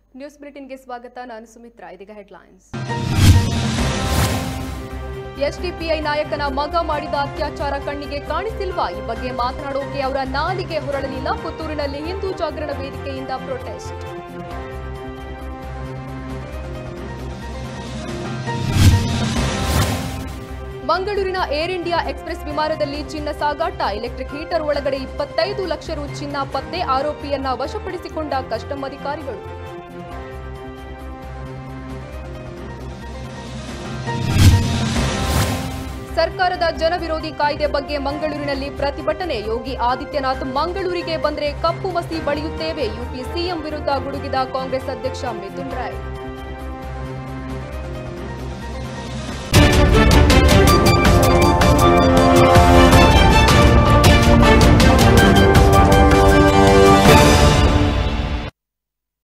news ಬುಲೆಟಿನ್ಗೆ ಸ್ವಾಗತ ನಾನು ಸುಮಿತ್ರಾ ಇದೀಗ ಹೆಡ್ಲೈನ್ಸ್ ಎಸ್ಡಿಪಿಐ ನಾಯಕನ ಮಗ ಮಾಡಿದ ಅತ್ಯಾಚಾರ ಕಣ್ಣಿಗೆ ಕಾಣಿಸಿಲ್ವಾ ಈ ಬಗ್ಗೆ ಮಾತನಾಡೋಕೆ ಅವರ ನಾಲಿಗೆ ಹೊರಳಲಿಲ್ಲ ಪುತ್ತೂರಿನಲ್ಲಿ ಹಿಂದೂ ಜಾಗರಣ ವೇದಿಕೆಯಿಂದ ಪ್ರೊಟೆಸ್ಟ್ ಮಂಗಳೂರಿನ ಏರ್ ಇಂಡಿಯಾ ಎಕ್ಸ್ಪ್ರೆಸ್ ವಿಮಾನದಲ್ಲಿ ಚಿನ್ನ ಸಾಗಾಟ ಎಲೆಕ್ಟ್ರಿಕ್ ಹೀಟರ್ ಒಳಗಡೆ ಇಪ್ಪತ್ತೈದು ಲಕ್ಷ ರು ಚಿನ್ನ ಪತ್ತೆ ಆರೋಪಿಯನ್ನ ವಶಪಡಿಸಿಕೊಂಡ ಕಸ್ಟಮ್ ಅಧಿಕಾರಿಗಳು ಸರ್ಕಾರದ ಜನವಿರೋಧಿ ಕಾಯ್ದೆ ಬಗ್ಗೆ ಮಂಗಳೂರಿನಲ್ಲಿ ಪ್ರತಿಭಟನೆ ಯೋಗಿ ಆದಿತ್ಯನಾಥ್ ಮಂಗಳೂರಿಗೆ ಬಂದರೆ ಕಪ್ಪು ಮಸಿ ಬಳಿಯುತ್ತೇವೆ ಯುಪಿ ಸಿಎಂ ವಿರುದ್ಧ ಗುಡುಗಿದ ಕಾಂಗ್ರೆಸ್ ಅಧ್ಯಕ್ಷ ಮಿಥುನ್ ರಾಯ್